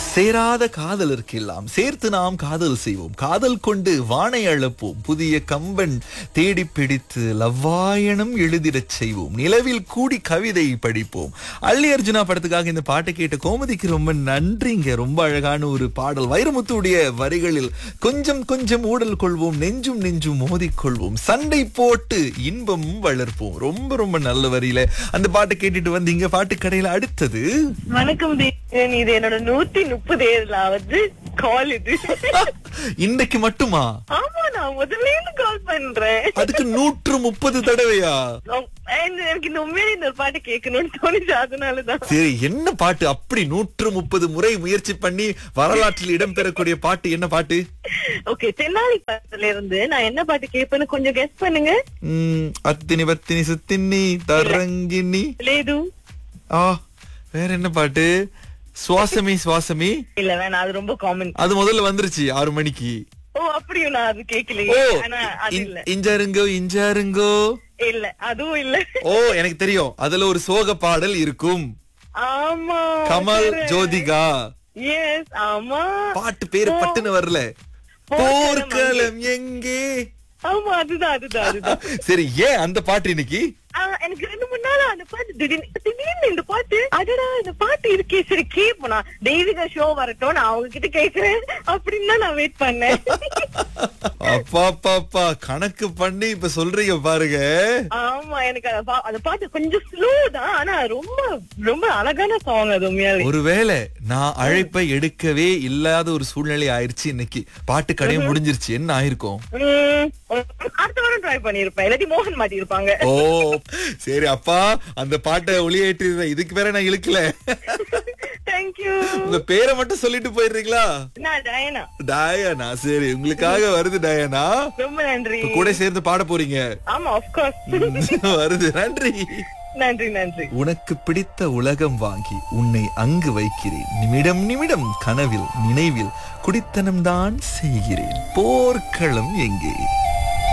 சேராத காதலர்க்கெல்லாம் சேர்த்து நாம் காதல் செய்வோம் காதல் கொண்டு வானை அழப்போம் புதிய கம்பன் தேடி பிடித்து லவ்வாயணம் எழுதிடச் செய்வோம் நிலவில் கூடி கவிதை படிப்போம் அள்ளி அர்ஜுனா படத்துக்காக இந்த பாட்டை கேட்ட கோமதிக்கு ரொம்ப நன்றிங்க ரொம்ப அழகான ஒரு பாடல் வைரமுத்துடைய வரிகளில் கொஞ்சம் கொஞ்சம் ஊடல் கொள்வோம் நெஞ்சும் நெஞ்சும் மோதிக்கொள்வோம் சண்டை போட்டு இன்பமும் வளர்ப்போம் ரொம்ப ரொம்ப நல்ல வரியில அந்த பாட்டை கேட்டுட்டு வந்தீங்க பாட்டு கடையில அடுத்தது வணக்கம் தேவன் இது என்னோட நூத்தி முப்பது ஏழாவது கால் இது இன்னைக்கு மட்டுமா ஆமா நான் முதல்ல இருந்து கால் பண்றேன் அதுக்கு நூற்று முப்பது தடவையா இந்த- எனக்கு இந்த உண்மையிலே இந்த ஒரு பாட்டு கேட்கணும்னு தோணுச்சு அதனாலதான் சரி என்ன பாட்டு அப்படி நூற்று முப்பது முறை முயற்சி பண்ணி வரலாற்றில் இடம்பெறக்கூடிய பாட்டு என்ன பாட்டு ஓகே தென்னாலி படத்துல இருந்து நான் என்ன பாட்டு கேட்பேன்னு கொஞ்சம் கெஸ் பண்ணுங்க உம் அத்தினி பத்தினி சுத்தினி தரங்கினி லேது ஆ வேற என்ன பாட்டு சுவாசமி சுவாசமி இல்ல வேணாம் அது ரொம்ப காமன் அது முதல்ல வந்துருச்சு ஆறு மணிக்கு ஓ அப்படியும் நான் அது ஓ கேட்கலையே ஆனா அது இன்- இல்ல இஞ்சாருங்கோ இஞ்சாருங்கோ இல்ல அதுவும் இல்ல ஓ எனக்கு தெரியும் அதுல ஒரு சோக பாடல் இருக்கும் ஆமா கமல் ஜோதிகா எஸ் ஆமா பாட்டு பேரு பட்டுன்னு வரல போர்க்களம் எங்கே ஆமா அதுதான் அதுதான் அதுதான் சரி ஏன் அந்த பாட்டு இன்னைக்கு ஆ, எனக்கு ரெண்டு மூணு நாளா அந்த பாட்டு திடீர்னு திடீர்னு இந்த பாட்டு அடடா இந்த பாட்டு இருக்கே சரி கேப்போம் நான் தெய்வீக ஷோ வரட்டும் நான் அவங்க கிட்ட கேக்குறேன் அப்படின்னு தான் நான் வெயிட் பண்ணேன் அப்பா அப்பா அப்பா கணக்கு பண்ணி இப்ப சொல்றீங்க பாருங்க ஆமா எனக்கு அந்த பா- அந்த பாட்டு கொஞ்சம் ஸ்லோ தான் ஆனா ரொம்ப ரொம்ப அழகான சாங் அது உண்மையாவே ஒருவேளை நான் அழைப்பை எடுக்கவே இல்லாத ஒரு சூழ்நிலை ஆயிருச்சு இன்னைக்கு பாட்டு கடையும் முடிஞ்சிருச்சு என்ன ஆயிருக்கும் உம், அடுத்த வாரம் ட்ரை பண்ணிருப்பேன் இல்லாட்டி மோகன் மாட்டி இருப்பாங்க ஓ சரி அப்பா அந்த பாட்டை ஒளியேற்றி இதுக்கு வேற நான் இழுக்கல தேங்க்யூ உங்க பேரை மட்டும் சொல்லிட்டு போயிடுறீங்களா நான் டயனா டயானா சரி உங்களுக்காக வருது டயானா ரொம்ப நன்றி இப்ப கூட சேர்ந்து பாட போறீங்க ஆமா ஆஃப்கோர்ஸ் வருது நன்றி நன்றி நன்றி உனக்கு பிடித்த உலகம் வாங்கி உன்னை அங்கு வைக்கிறேன் நிமிடம் நிமிடம் கனவில் நினைவில் குடித்தனம்தான் செய்கிறேன் போர்க்களம் எங்கே